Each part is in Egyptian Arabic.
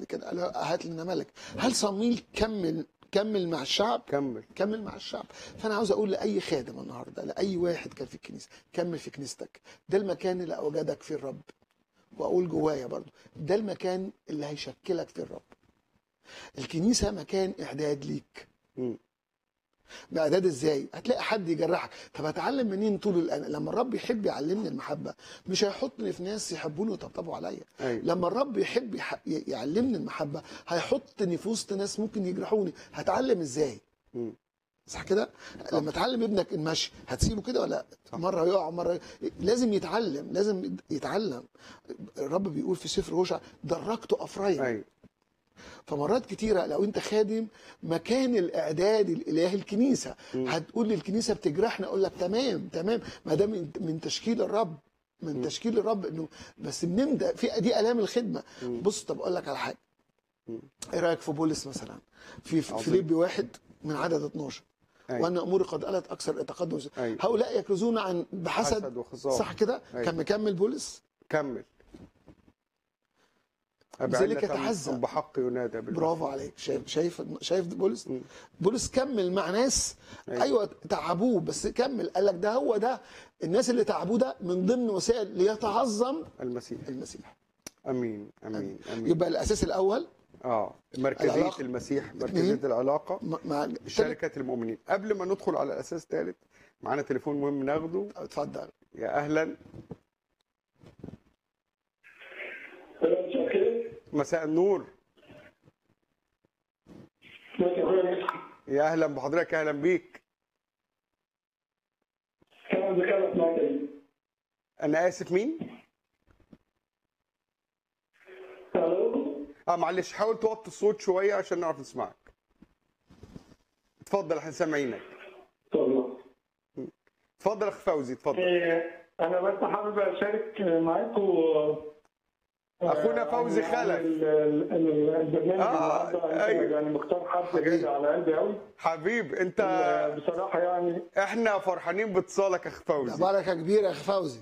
بعد كده قال له هات لنا ملك هل صمويل كمل كمل مع الشعب كمل كمل مع الشعب فانا عاوز اقول لاي خادم النهارده لاي واحد كان في الكنيسه كمل في كنيستك ده المكان اللي اوجدك فيه الرب واقول جوايا برضو ده المكان اللي هيشكلك في الرب الكنيسه مكان اعداد ليك مم. باعداد ازاي هتلاقي حد يجرحك طب هتعلم منين طول الان لما الرب يحب يعلمني المحبه مش هيحطني في ناس يحبوني ويطبطبوا عليا ايوه لما الرب يحب يح- يعلمني المحبه هيحطني في وسط ناس ممكن يجرحوني هتعلم ازاي مم. صح كده لما تعلم ابنك المشي هتسيبه كده ولا صح. مره يقع مره لازم يتعلم لازم يتعلم الرب بيقول في سفر هوشع درجت افرايم ايوه فمرات كتيرة لو انت خادم مكان الاعداد الالهي الكنيسة مم. هتقول لي الكنيسة بتجرحنا اقول لك تمام تمام ما ده من, من تشكيل الرب من مم. تشكيل الرب انه بس بنبدا في دي الام الخدمه مم. بص طب اقول لك على حاجه مم. ايه رايك في بولس مثلا في في عظيم. فيليبي واحد من عدد 12 ايوه وان اموري قد قلت اكثر تقدم ايوه هؤلاء يكرزون عن بحسد حسد وخصام صح كده أيوة. كان مكمل بولس كمل لذلك أبعدك عن- يتحزن. بحق ينادى بالمسيح. برافو عليك شايف شايف شايف بولس مم. بولس كمل مع ناس أيوة. ايوه تعبوه بس كمل قال لك ده هو ده الناس اللي تعبوه ده من ضمن وسائل ليتعظم المسيح المسيح امين امين امين يبقى الاساس الاول اه مركزيه العلاقة. المسيح مركزيه اتنين. العلاقه م- مع شركه المؤمنين قبل ما ندخل على اساس ثالث معانا تليفون مهم ناخده اتفضل يا اهلا مساء الخير مساء النور مساء الخير يا اهلا بحضرتك اهلا بيك كان ذكرت معك انا اسف مين الو اه معلش حاول توطي الصوت شويه عشان نعرف نسمعك اتفضل احنا سامعينك تفضل اتفضل يا اخ فوزي اتفضل إيه، انا بس حابب اشارك معاكم أخونا فوزي خلف. البرنامج آه، النهارده أنت أيوة. يعني مختار حد حبيبي. غالي على قلبي قوي حبيب انت بصراحه يعني احنا فرحانين باتصالك يا اخ ده فوزي بركه كبيره يا اخي فوزي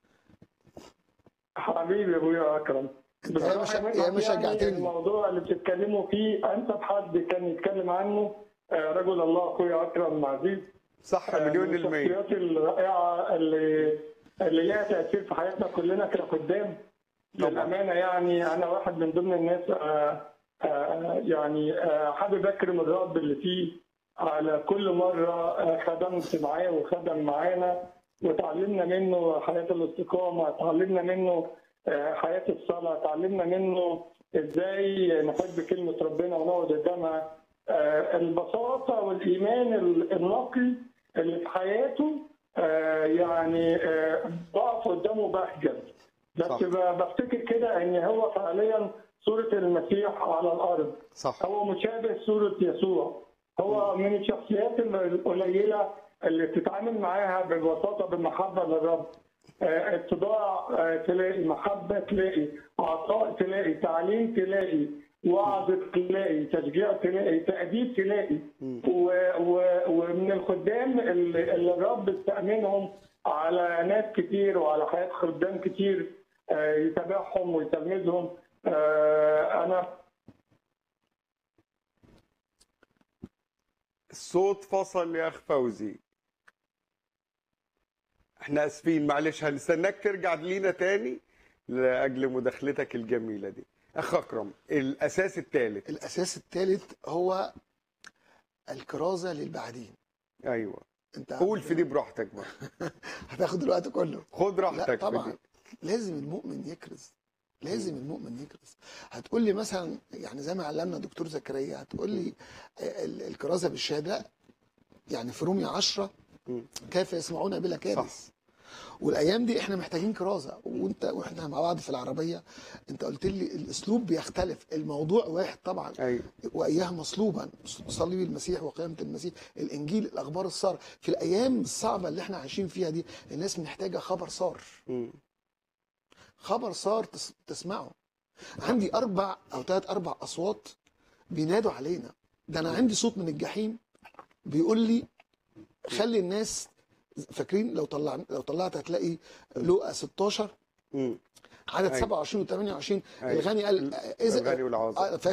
حبيبي يا ابويا اكرم انت يا مش- يا مش يعني شجعتني. الموضوع اللي بتتكلموا فيه انسب حد كان يتكلم عنه آه، رجل الله اخويا اكرم عزيز صح مليون من المية الشخصيات الرائعة اللي اللي ليها تأثير في حياتنا كلنا كخدام طبعا. للأمانة يعني أنا واحد من ضمن الناس آه، آه، يعني آه، حابب أكرم الرب اللي فيه على كل مرة آه، خدمت معاه وخدم معانا وتعلمنا منه حياة الاستقامة تعلمنا منه آه، حياة الصلاة تعلمنا منه إزاي نحب كلمة ربنا ونقعد قدامها آه، البساطة والإيمان النقي اللي في حياته آه، يعني آه، بقف قدامه بحجز بس صح. ب- بفتكر كده ان هو فعليا صورة المسيح على الارض صح هو مشابه صورة يسوع هو من الشخصيات القليلة اللي بتتعامل معاها ببساطة بالمحبة للرب آه، اتضاع آه، تلاقي محبة تلاقي عطاء تلاقي تعليم تلاقي وعظ تلاقي تشجيع تلاقي تأديب تلاقي و و ومن الخدام اللي, اللي الرب استأمنهم على ناس كتير وعلى حياة خدام كتير آه، يتابعهم ويتلمذهم آه، أنا الصوت فصل يا اخ فوزي احنا اسفين معلش هنستناك ترجع لينا تاني لاجل مداخلتك الجميله دي اخ اكرم الاساس الثالث الاساس الثالث هو الكرازه للبعدين ايوه انت قول في دي براحتك بقى هتاخد الوقت كله خد لا راحتك في طبعا دي لازم المؤمن يكرز لازم المؤمن يكرز هتقول لي مثلا يعني زي ما علمنا دكتور زكريا هتقول لي ال- الكرازه بالشهاده يعني في رومية 10 مم. كيف يسمعون بلا كارث والايام دي احنا محتاجين كرازه وانت واحنا مع بعض في العربيه انت قلت لي الاسلوب بيختلف الموضوع واحد طبعا ايوه واياه مصلوبا صليب المسيح وقيامه المسيح الانجيل الاخبار الساره في الايام الصعبه اللي احنا عايشين فيها دي الناس محتاجه خبر صار مم. خبر صار تس- تسمعه عندي اربع او ثلاث اربع اصوات بينادوا علينا ده انا عندي صوت من الجحيم بيقول لي خلي الناس فاكرين لو طلع لو طلعت هتلاقي لقا 16 مم. عدد أيوة. 27 و 28 أيوة. الغني قال الغني والعازر. آه،